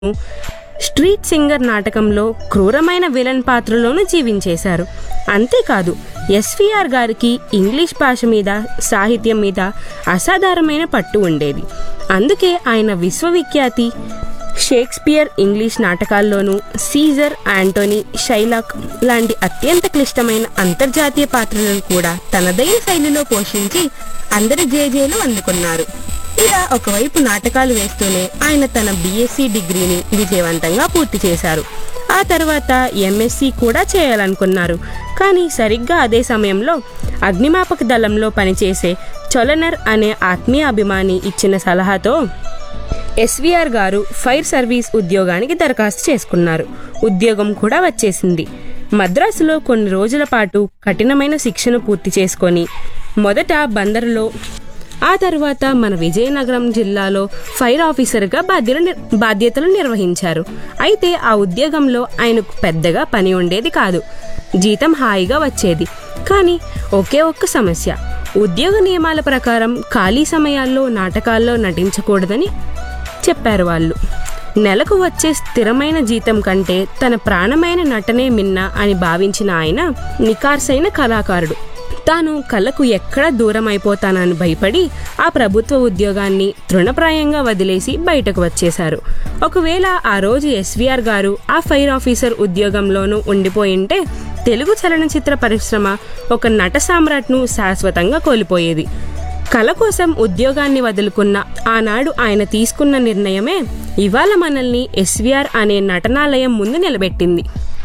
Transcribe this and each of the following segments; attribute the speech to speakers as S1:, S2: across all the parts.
S1: street singer నాటకంలో క్రూరమైన villain పాత్రలోనూ జీవించేశారు అంతేకాదు ఎస్విఆర్ గారికి ఇంగ్లీష్ భాష మీద సాహిత్యం మీద అసాధారణమైన పట్టు ఉండేది అందుకే ఆయన విశ్వవిఖ్యాతి షేక్స్పియర్ ఇంగ్లీష్ నాటకాల్లోనూ సీజర్ యాంటోనీ షైలాక్ లాంటి అత్యంత క్లిష్టమైన అంతర్జాతీయ పాత్రలను కూడా తనదైన శైలిలో పోషించి అందరి జేజేలు అందుకున్నారు ఇలా ఒకవైపు నాటకాలు వేస్తూనే ఆయన తన బీఎస్సీ డిగ్రీని విజయవంతంగా పూర్తి చేశారు ఆ తర్వాత ఎంఎస్సి కూడా చేయాలనుకున్నారు కానీ సరిగ్గా అదే సమయంలో అగ్నిమాపక దళంలో పనిచేసే చొలనర్ అనే ఆత్మీయ అభిమాని ఇచ్చిన సలహాతో ఎస్విఆర్ గారు ఫైర్ సర్వీస్ ఉద్యోగానికి దరఖాస్తు చేసుకున్నారు ఉద్యోగం కూడా వచ్చేసింది మద్రాసులో కొన్ని రోజుల పాటు కఠినమైన శిక్షణ పూర్తి చేసుకొని మొదట బందరులో ఆ తర్వాత మన విజయనగరం జిల్లాలో ఫైర్ ఆఫీసర్గా బాధ్యత బాధ్యతలు నిర్వహించారు అయితే ఆ ఉద్యోగంలో ఆయనకు పెద్దగా పని ఉండేది కాదు జీతం హాయిగా వచ్చేది కానీ ఒకే ఒక్క సమస్య ఉద్యోగ నియమాల ప్రకారం ఖాళీ సమయాల్లో నాటకాల్లో నటించకూడదని చెప్పారు వాళ్ళు నెలకు వచ్చే స్థిరమైన జీతం కంటే తన ప్రాణమైన నటనే మిన్న అని భావించిన ఆయన నికార్సైన కళాకారుడు తాను కళకు ఎక్కడ దూరం అయిపోతానని భయపడి ఆ ప్రభుత్వ ఉద్యోగాన్ని తృణప్రాయంగా వదిలేసి బయటకు వచ్చేశారు ఒకవేళ ఆ రోజు ఎస్వీఆర్ గారు ఆ ఫైర్ ఆఫీసర్ ఉద్యోగంలోనూ ఉండిపోయింటే తెలుగు చలనచిత్ర పరిశ్రమ ఒక నట సామ్రాట్ను శాశ్వతంగా కోల్పోయేది కళ కోసం ఉద్యోగాన్ని వదులుకున్న ఆనాడు ఆయన తీసుకున్న నిర్ణయమే ఇవాళ మనల్ని ఎస్వీఆర్ అనే నటనాలయం ముందు నిలబెట్టింది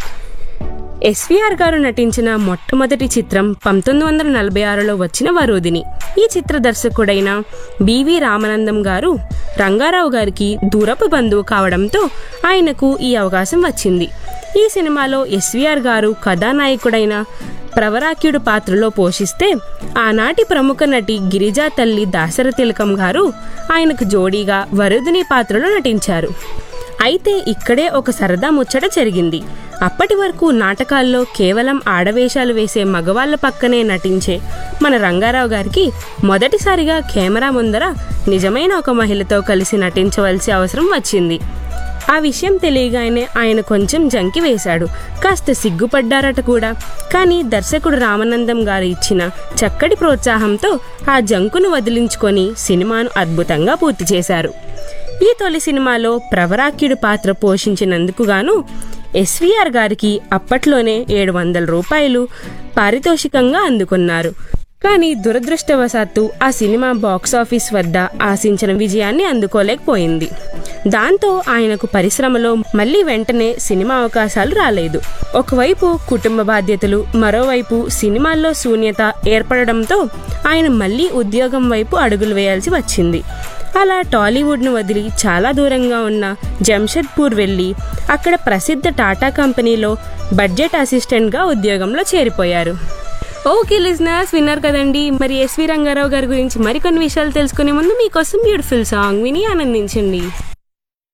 S1: ఎస్వీఆర్ గారు నటించిన మొట్టమొదటి చిత్రం పంతొమ్మిది వందల నలభై ఆరులో వచ్చిన వరోధిని ఈ చిత్ర దర్శకుడైన బివి రామానందం గారు రంగారావు గారికి దూరపు బంధువు కావడంతో ఆయనకు ఈ అవకాశం వచ్చింది ఈ సినిమాలో ఎస్వీఆర్ గారు కథానాయకుడైన ప్రవరాక్యుడు పాత్రలో పోషిస్తే ఆనాటి ప్రముఖ నటి గిరిజా తల్లి దాసర తిలకం గారు ఆయనకు జోడీగా వరుదిని పాత్రలో నటించారు అయితే ఇక్కడే ఒక సరదా ముచ్చట జరిగింది అప్పటి వరకు నాటకాల్లో కేవలం ఆడవేషాలు వేసే మగవాళ్ళ పక్కనే నటించే మన రంగారావు గారికి మొదటిసారిగా కెమెరా ముందర నిజమైన ఒక మహిళతో కలిసి నటించవలసి అవసరం వచ్చింది ఆ విషయం తెలియగానే ఆయన కొంచెం జంకి వేశాడు కాస్త సిగ్గుపడ్డారట కూడా కానీ దర్శకుడు రామానందం గారు ఇచ్చిన చక్కటి ప్రోత్సాహంతో ఆ జంకును వదిలించుకొని సినిమాను అద్భుతంగా పూర్తి చేశారు ఈ తొలి సినిమాలో ప్రవరాక్యుడు పాత్ర పోషించినందుకు గాను ఎస్వీఆర్ గారికి అప్పట్లోనే ఏడు వందల రూపాయలు పారితోషికంగా అందుకున్నారు కానీ దురదృష్టవశాత్తు ఆ సినిమా బాక్సాఫీస్ వద్ద ఆశించిన విజయాన్ని అందుకోలేకపోయింది దాంతో ఆయనకు పరిశ్రమలో మళ్ళీ వెంటనే సినిమా అవకాశాలు రాలేదు ఒకవైపు కుటుంబ బాధ్యతలు మరోవైపు సినిమాల్లో శూన్యత ఏర్పడడంతో ఆయన మళ్ళీ ఉద్యోగం వైపు అడుగులు వేయాల్సి వచ్చింది అలా టాలీవుడ్ను వదిలి చాలా దూరంగా ఉన్న జంషెడ్పూర్ వెళ్ళి అక్కడ ప్రసిద్ధ టాటా కంపెనీలో బడ్జెట్ అసిస్టెంట్గా ఉద్యోగంలో చేరిపోయారు ఓకే లిజనర్స్ విన్నారు కదండి మరి ఎస్వి రంగారావు గారి గురించి మరికొన్ని విషయాలు తెలుసుకునే ముందు మీకోసం బ్యూటిఫుల్ సాంగ్ విని ఆనందించండి